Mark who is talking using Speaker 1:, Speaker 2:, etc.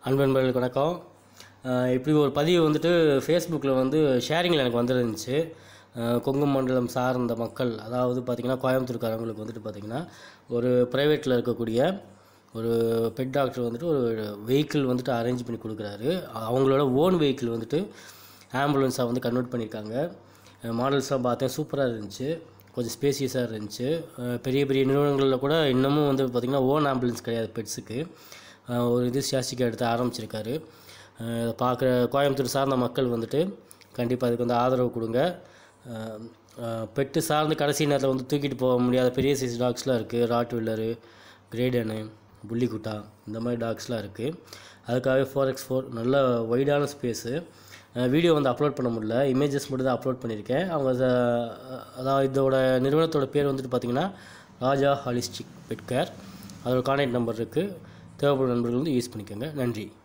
Speaker 1: அன்பு நண்பர்களுக்கு வணக்கம் அஹ் இப்படி ஒரு பதிவு வந்துட்டு ஃபேஸ்புக்கில் வந்து ஷேரிங்கில் எனக்கு வந்துருந்துச்சு அஹ் கொங்கு மண்டலம் சார்ந்த மக்கள் அதாவது பார்த்திங்கன்னா கோயம்புத்தூர்காரங்களுக்கு வந்துட்டு பார்த்திங்கன்னா ஒரு ப்ரைவேட்டில் இருக்கக்கூடிய ஒரு பெட் டாக்டர் வந்துட்டு ஒரு வெஹிக்கிள் வந்துட்டு அரேஞ்ச் பண்ணி கொடுக்குறாரு அவங்களோட ஓன் வெஹிக்கிள் வந்துட்டு ஆம்புலன்ஸாக வந்து கன்வெர்ட் பண்ணியிருக்காங்க மாடல்ஸ்லாம் பார்த்தேன் சூப்பராக இருந்துச்சு கொஞ்சம் ஸ்பேசியஸாக இருந்துச்சு அஹ் பெரிய பெரிய நிறுவனங்களில் கூட இன்னமும் வந்து பார்த்திங்கன்னா ஓன் ஆம்புலன்ஸ் கிடையாது பெட்ஸுக்கு ஒரு இது சாசிக்கா எடுத்து ஆரம்பிச்சிருக்காரு அஹ் இதை பார்க்குற கோயம்புத்தூர் சார்ந்த மக்கள் வந்துட்டு கண்டிப்பாக அதுக்கு வந்து ஆதரவு கொடுங்க அஹ் அஹ் பெட்டு சார்ந்து கடைசி நேரத்தில் வந்து தூக்கிட்டு போக முடியாத பெரிய சைஸ் டாக்ஸ்லாம் இருக்குது ராட் வில்லரு கிரேடனு புள்ளிக்குட்டா இந்த மாதிரி டாக்ஸ்லாம் இருக்குது அதுக்காகவே ஃபோர் எக்ஸ் ஃபோர் நல்ல வைடான ஸ்பேஸு வீடியோ வந்து அப்லோட் பண்ண முடியல இமேஜஸ் மட்டும் தான் அப்லோட் பண்ணியிருக்கேன் அவங்க அத- அதாவது இதோட நிறுவனத்தோட பேர் வந்துட்டு பார்த்தீங்கன்னா ராஜா ஹாலிஸ்டிக் பெட் கேர் அதோட கான்டாக்ட் நம்பர் இருக்குது தேவைப்படும் நண்பர்கள் வந்து யூஸ் பண்ணிக்கோங்க நன்றி